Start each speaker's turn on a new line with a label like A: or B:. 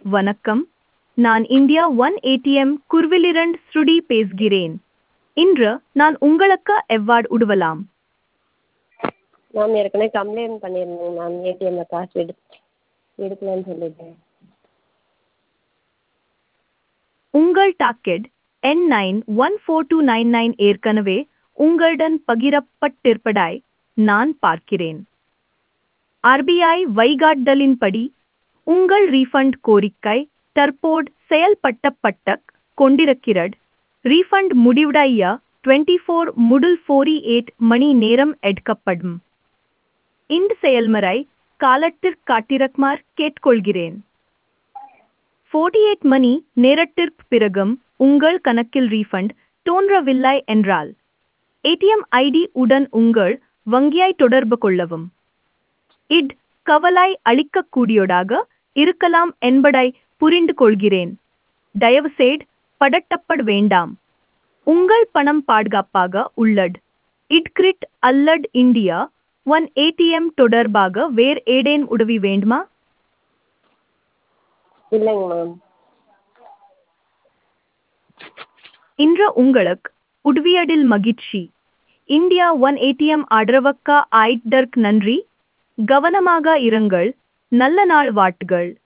A: வணக்கம் நான் India one ATM குர்விலிரண்ட் ஸ்ருடி பேசுகிறேன் இன்று நான் உங்களுக்கு எவ்வாறு உதவலாம்
B: மேம் ஏற்கனவே கம்ப்ளைண்ட் பண்ணியிருந்தேன் மேம் ஏடிஎம்மில் காசு எடு எடுக்கலைன்னு சொல்லிட்டு
A: உங்கள் docket N nine one four two nine nine ஏற்கனவே உங்களுடன் பகிரப்பட்டிருப்பதாய் நான் பார்க்கிறேன் ஆர்பிஐ வழிகாட்டுதலின்படி உங்கள் ரீஃபண்ட் கோரிக்கை தற்போது செயல்படுத்தப்பட்டு கொண்டிருக்கிறது ரீஃபண்ட் முடிவடைய டுவெண்ட்டி ஃபோர் முதல் ஃபோரி எயிட் மணி நேரம் எடுக்கப்படும் இந்த செயல்முறை காலத்திற்கு காட்டிருக்குமாறு கேட்டுக்கொள்கிறேன் ஃபோர்ட்டி எயிட் மணி நேரத்திற்கு பிறகும் உங்கள் கணக்கில் ரீஃபண்ட் தோன்றவில்லை என்றால் ஏடிஎம் ஐடி உடன் உங்கள் வங்கியை தொடர்பு கொள்ளவும் இட் கவலை அளிக்கக்கூடியதாக இருக்கலாம் என்பதை புரிந்து கொள்கிறேன் தயவுசெய்து பதட்டப்பட வேண்டாம் உங்கள் பணம் பாதுகாப்பாக உள்ளது இட்கிரிட் அல்லது இந்தியா ஒன் ஏடிஎம் தொடர்பாக வேறு ஏதேனும் உதவி வேண்டுமா
B: இல்லைங்க மேம்
A: இன்று உங்களுக்கு உதவியதில் மகிழ்ச்சி இந்தியா ஒன் ஏடிஎம் ஆதரவுக்கு ஆய்தற்கு நன்றி கவனமாக இருங்கள் நல்ல நாள் வாழ்த்துகள்